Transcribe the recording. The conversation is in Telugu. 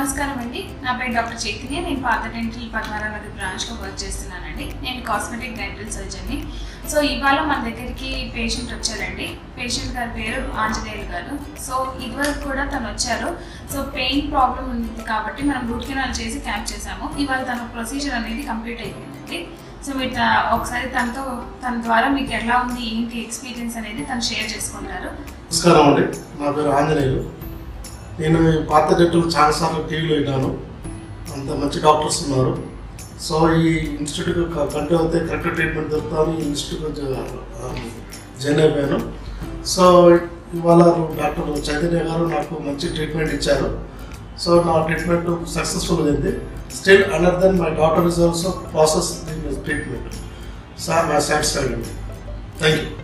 నమస్కారం అండి నా పేరు డాక్టర్ చైతన్య నేను పాత డెంటల్ పద్మారా నగర్ బ్రాంచ్లో వర్క్ చేస్తున్నానండి నేను కాస్మెటిక్ డెంటల్ సర్జన్ని సో ఇవాళ మన దగ్గరికి పేషెంట్ వచ్చారండి పేషెంట్ గారి పేరు ఆంజనేయులు గారు సో ఇదివరకు కూడా తను వచ్చారు సో పెయిన్ ప్రాబ్లం ఉంది కాబట్టి మనం రూట్ కెనాల్ చేసి క్యాంప్ చేసాము ఇవాళ తన ప్రొసీజర్ అనేది కంప్లీట్ అయిపోయిందండి సో మీరు త- ఒకసారి తనతో తన ద్వారా మీకు ఎలా ఉంది ఏంటి ఎక్స్పీరియన్స్ అనేది తను షేర్ చేసుకుంటారు నమస్కారం అండి నా పేరు ఆంజనేయులు నేను ఈ పాత డెంటల్ చాలాసార్లు టీవీలో విన్నాను అంత మంచి డాక్టర్స్ ఉన్నారు సో ఈ ఇన్స్టిట్యూట్ కంటే అయితే కరెక్ట్ ట్రీట్మెంట్ దొరుకుతాను ఈ ఇన్స్టిట్యూట్ జాయిన్ అయిపోయాను సో ఇవాళ డాక్టర్ చైతన్య గారు నాకు మంచి ట్రీట్మెంట్ ఇచ్చారు సో నా ట్రీట్మెంట్ సక్సెస్ఫుల్ అయింది still honour then my doctor is also process treatment sir my satisfied అండి థ్యాంక్ యూ